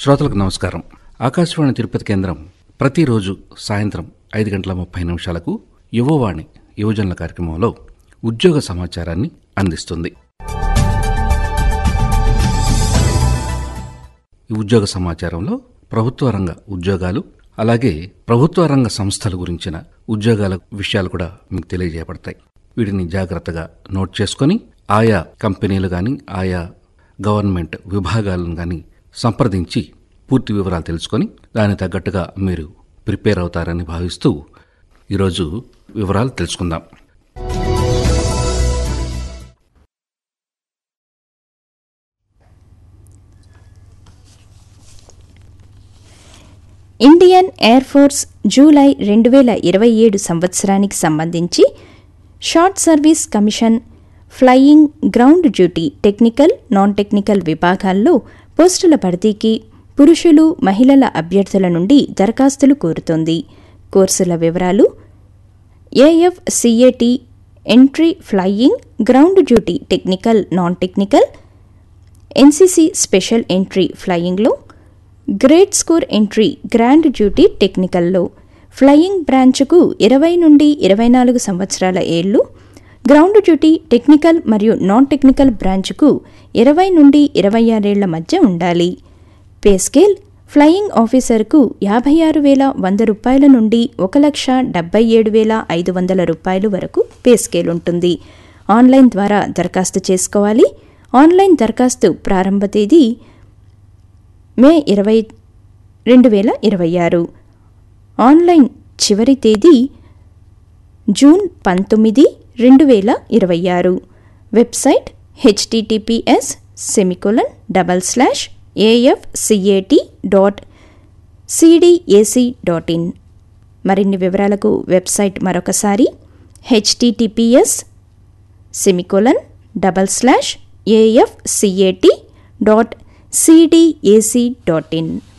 శ్రోతలకు నమస్కారం ఆకాశవాణి తిరుపతి కేంద్రం ప్రతిరోజు సాయంత్రం ఐదు గంటల ముప్పై నిమిషాలకు యువవాణి యువజనుల కార్యక్రమంలో ఉద్యోగ సమాచారాన్ని అందిస్తుంది ఈ ఉద్యోగ సమాచారంలో ప్రభుత్వ రంగ ఉద్యోగాలు అలాగే ప్రభుత్వ రంగ సంస్థల గురించిన ఉద్యోగాల విషయాలు కూడా మీకు తెలియజేయబడతాయి వీటిని జాగ్రత్తగా నోట్ చేసుకొని ఆయా కంపెనీలు కానీ ఆయా గవర్నమెంట్ విభాగాలను కానీ సంప్రదించి పూర్తి వివరాలు తెలుసుకొని దానికి తగ్గట్టుగా మీరు ప్రిపేర్ అవుతారని భావిస్తూ ఈరోజు వివరాలు తెలుసుకుందాం ఇండియన్ ఎయిర్ ఫోర్స్ జూలై రెండు వేల ఇరవై ఏడు సంవత్సరానికి సంబంధించి short service commission flying ground duty technical non technical విభాగాల్లో పోస్టుల భర్తీకి పురుషులు మహిళల అభ్యర్థుల నుండి దరఖాస్తులు కోరుతోంది కోర్సుల వివరాలు AF CAT entry flying ground duty technical non technical NCC special entry ఫ్లయింగ్లో great score entry ground duty టెక్నికల్లో ఫ్లయింగ్ బ్రాంచ్కు ఇరవై నుండి ఇరవై నాలుగు సంవత్సరాల ఏళ్లు గ్రౌండ్ డ్యూటీ టెక్నికల్ మరియు నాన్ టెక్నికల్ బ్రాంచ్కు ఇరవై నుండి ఇరవై ఆరేళ్ల మధ్య ఉండాలి పే స్కేల్ ఫ్లయింగ్ ఆఫీసర్కు యాభై ఆరు వేల వంద రూపాయల నుండి ఒక లక్ష డెబ్బై ఏడు వేల ఐదు వందల రూపాయలు వరకు పే స్కేల్ ఉంటుంది ఆన్లైన్ ద్వారా దరఖాస్తు చేసుకోవాలి ఆన్లైన్ దరఖాస్తు ప్రారంభ తేదీ మే ఇరవై రెండు వేల ఇరవై ఆరు ఆన్లైన్ చివరి తేదీ జూన్ పంతొమ్మిది రెండు వేల ఇరవై ఆరు website HTTPS semicolon double slash AFCAT dot CDAC dot in మరిన్ని వివరాలకు వెబ్సైట్ మరొకసారి HTTPS semicolon double slash AFCAT dot CDAC dot in